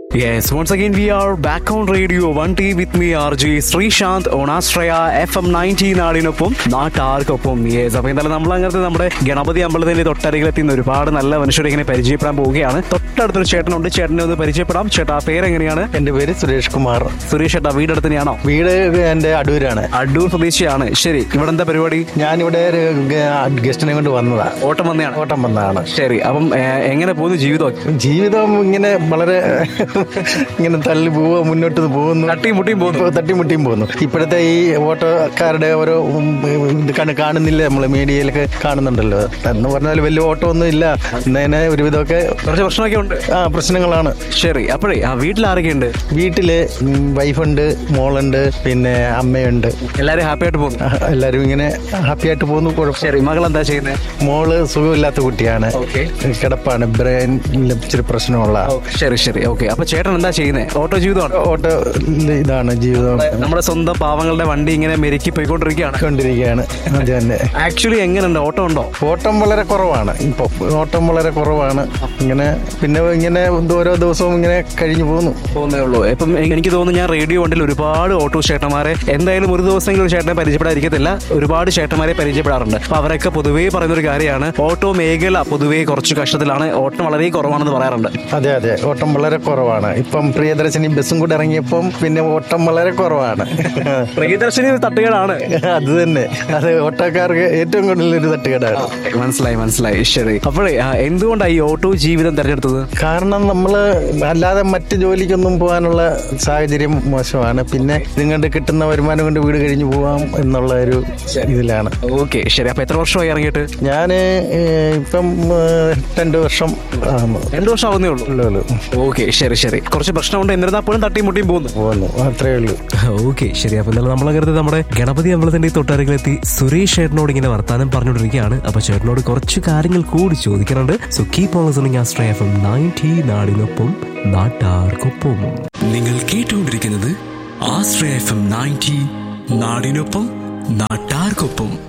Yes, once again we are back on radio 1T with me RJ Sreesanth ഓണാശ്രയ F M nineteen നാടിനൊപ്പം നാട്ടാർക്കൊപ്പം yes അപ്പൊ എന്തായാലും നമ്മൾ അങ്ങനത്തെ നമ്മുടെ ഗണപതി അമ്പലത്തിന്റെ തൊട്ടരികിലെത്തി നിന്ന് ഒരുപാട് നല്ല മനുഷ്യരെ ഇങ്ങനെ പരിചയപ്പെടാൻ പോവുകയാണ് തൊട്ടടുത്തൊരു ചേട്ടനുണ്ട് ചേട്ടനെ ഒന്ന് പരിചയപ്പെടാം ചേട്ടാ പേരെങ്ങനെയാണ് എന്റെ പേര് സുരേഷ് കുമാർ സുരേഷ് ചേട്ടാ വീടടുത്ത് തന്നെയാണോ വീട് എന്റെ അടൂരാണ് അടൂർ സ്വദേശിയാണ് ശരി ഇവിടെ എന്താ പരിപാടി ഞാനിവിടെ ഒരു ഗ- ഗസ്റ്റിനെ കൊണ്ട് വന്നതാ ഓട്ടം വന്നെയാണ് ഓട്ടം വന്നതാണ് ശരി അപ്പം ഏ, എങ്ങനെ പോകുന്നു ജീവിതം ജീവിതം ഇങ്ങനെ വളരെ ഇങ്ങനെ തള്ളി പോവുക മുന്നോട്ട് പോകുന്നു തട്ടിയും മുട്ടിയും പോകുന്നു ഇപ്പൊ തട്ടിമുട്ടിയും പോകുന്നു ഇപ്പോഴത്തെ ഈ ഓട്ടോക്കാരുടെ ഓരോ ഉം, ഇത് കാണ- കാണുന്നില്ല നമ്മൾ മീഡിയയിലൊക്കെ കാണുന്നുണ്ടല്ലോ എന്ന് പറഞ്ഞാൽ വലിയ ഓട്ടമൊന്നും ഇല്ല ഇന്നതിനെ ഒരുവിധമൊക്കെ കുറച്ച് പ്രശ്നമൊക്കെ ഉണ്ട് ആ പ്രശ്നങ്ങളാണ് ശരി അപ്പോഴേ ആ വീട്ടിൽ ആരൊക്കെയുണ്ട് വീട്ടില് ഉം, വൈഫുണ്ട് മോളുണ്ട് പിന്നെ അമ്മയുണ്ട് എല്ലാരും ഹാപ്പി ആയിട്ട് പോകുന്നു ആ, എല്ലാവരും ഇങ്ങനെ ഹാപ്പി ആയിട്ട് പോകുന്നു കുഴപ്പം ശരി മകൾ എന്താ ചെയ്യുന്നത് മോള് സുഖമില്ലാത്ത കുട്ടിയാണ് ഓക്കെ കിടപ്പാണ് ബ്രെയിൻ ഇച്ചിരി പ്രശ്നമുള്ള ശരി ശരി ഓക്കെ അപ്പൊ ചേട്ടൻ എന്താ ചെയ്യുന്നത് ഓട്ടോ ജീവിതമാണ് ഓട്ടോ ഇതാണ് ജീവിതം നമ്മുടെ സ്വന്തം പാവങ്ങളുടെ വണ്ടി ഇങ്ങനെ മെരുക്കി പോയിക്കൊണ്ടിരിക്കുകയാണ് കൊണ്ടിരിക്കുകയാണ് അത് തന്നെ ആക്ച്വലി എങ്ങനെയുണ്ട് ഓട്ടോ ഉണ്ടോ ഓട്ടം വളരെ കുറവാണ് ഇപ്പൊ ഓട്ടം വളരെ കുറവാണ് ഇങ്ങനെ പിന്നെ ഇങ്ങനെ ഓരോ ദിവസവും ഇങ്ങനെ കഴിഞ്ഞു പോകുന്നു പോകുന്നേ ഉള്ളൂ ഇപ്പം എ- എനിക്ക് തോന്നുന്നു ഞാൻ റേഡിയോ വണ്ടിയിൽ ഒരുപാട് ഓട്ടോ ചേട്ടന്മാരെ എന്തായാലും ഒരു ദിവസമെങ്കിലും ഒരു ചേട്ടനെ പരിചയപ്പെടാതിരിക്കത്തില്ല ഒരുപാട് ചേട്ടന്മാരെ പരിചയപ്പെടാറുണ്ട് അപ്പൊ അവരൊക്കെ പൊതുവേ പറയുന്ന ഒരു കാര്യമാണ് ഓട്ടോ മേഖല പൊതുവേ കുറച്ച് കഷ്ടത്തിലാണ് ഓട്ടം വളരെ കുറവാണെന്ന് പറയാറുണ്ട് അതെ അതെ ഓട്ടം വളരെ കുറവാണ് ഇപ്പം പ്രിയദർശിനി ബസ്സും കൂടെ ഇറങ്ങിയപ്പം പിന്നെ ഓട്ടം വളരെ കുറവാണ് പ്രിയദർശിനി തട്ടുകേടാണ് അത് തന്നെ അത് ഓട്ടോക്കാർക്ക് ഏറ്റവും കൂടുതൽ ഒരു തട്ടുകേടാണ് മനസ്സിലായി മനസ്സിലായി ശരി അപ്പോഴേ ആ, എന്തുകൊണ്ടാണ് ഈ ഓട്ടോ ജീവിതം തെരഞ്ഞെടുത്തത് കാരണം നമ്മൾ അല്ലാതെ മറ്റ് ജോലിക്കൊന്നും പോകാനുള്ള സാഹചര്യം മോശമാണ് പിന്നെ ഇതുകൊണ്ട് കിട്ടുന്ന വരുമാനം കൊണ്ട് വീട് കഴിഞ്ഞു പോകാം എന്നുള്ള ഒരു ഇതിലാണ് ഓക്കെ ശരി അപ്പൊ എത്ര വർഷമായി ഇറങ്ങിയിട്ട് ഞാൻ ഇപ്പം ഏഹ്, രണ്ട് വർഷം ആകുന്നു രണ്ടു വർഷം ആവുന്നേ ഉള്ളൂ ഉള്ളൂ ഓക്കെ ശരി ശരി കുറച്ച് പ്രശ്നമുണ്ട് എന്നിരുന്നാൽ പോലും തട്ടിയും മുട്ടിയും പോകുന്നു പോകുന്നു അത്രേ ഉള്ളൂ ഓക്കെ ശരി അപ്പൊ എന്തായാലും നമ്മളെ കരുതി നമ്മുടെ ഗണപതി അമ്പലത്തിന്റെ ഈ തൊട്ടരികിലെത്തി സുരേഷ് ചേട്ടനോട് ഇങ്ങനെ വർത്താനം പറഞ്ഞുകൊണ്ടിരിക്കുകയാണ് അപ്പൊ ചേട്ടനോട് കുറച്ച് കാര്യങ്ങൾ കൂടി ചോദിക്കുന്നുണ്ട് സോ കീപ് ഓൺ ലിസണിംഗ് ആസ്ട്രേ എഫ് എം നയൻറ്റി നാടിനൊപ്പം നാട്ടാർക്കൊപ്പം നിങ്ങൾ കേട്ടുകൊണ്ടിരിക്കുന്നത് ആശ്രയ എഫ് എം നയൻറ്റി നാടിനൊപ്പം നാട്ടാർക്കൊപ്പം